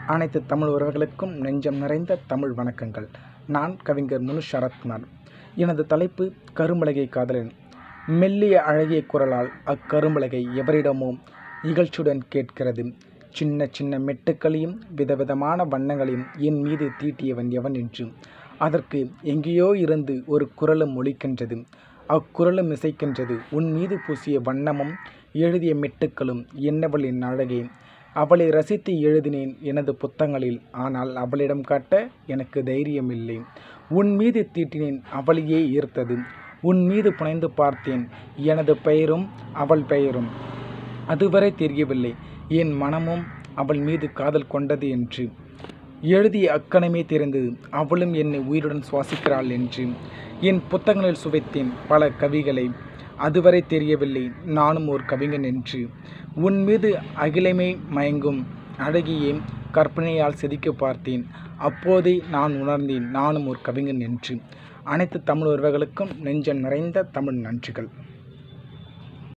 அனைத்து தமிழ் உறவுகளுக்கும் நெஞ்சம் நிறைந்த தமிழ் வணக்கங்கள் நான் கவிஞர் முனு சரத்குமார் எனது தலைப்பு கரும்பலகை காதலன் மெல்லிய அழகிய குரலால் அக்கரும்பலகை எவரிடமோ இகழ்ச்சியுடன் கேட்கிறது சின்ன சின்ன மெட்டுக்களையும் விதவிதமான வண்ணங்களையும் என் மீது தீட்டியவன் எவன் என்று அதற்கு எங்கேயோ இருந்து ஒரு குரலும் ஒலிக்கின்றது அக்குரலும் இசைக்கின்றது உன் மீது பூசிய வண்ணமும் எழுதிய மெட்டுக்களும் என்னவளின் அழகே அவளை ரசித்து எழுதினேன் எனது புத்தகங்களில் ஆனால் அவளிடம் காட்ட எனக்கு தைரியம் இல்லை உன் மீது தீட்டினேன் அவளையே ஈர்த்தது உன் மீது புனைந்து பார்த்தேன் எனது பெயரும் அவள் பெயரும் அதுவரை தெரியவில்லை என் மனமும் அவள் மீது காதல் கொண்டது என்று எழுதிய அக்கணமே தெரிந்தது அவளும் என்னை உயிருடன் சுவாசிக்கிறாள் என்று என் புத்தகங்களில் சுவைத்தேன் பல கவிகளை அதுவரை தெரியவில்லை நானும் ஒரு கவிஞன் என்று உன் மீது அகிலமே மயங்கும் அழகியே கற்பனையால் செதுக்க பார்த்தேன் அப்போதே நான் உணர்ந்தேன் நானும் ஒரு கவிஞன் என்று அனைத்து தமிழ் உறவுகளுக்கும் நெஞ்சம் நிறைந்த தமிழ் நன்றிகள்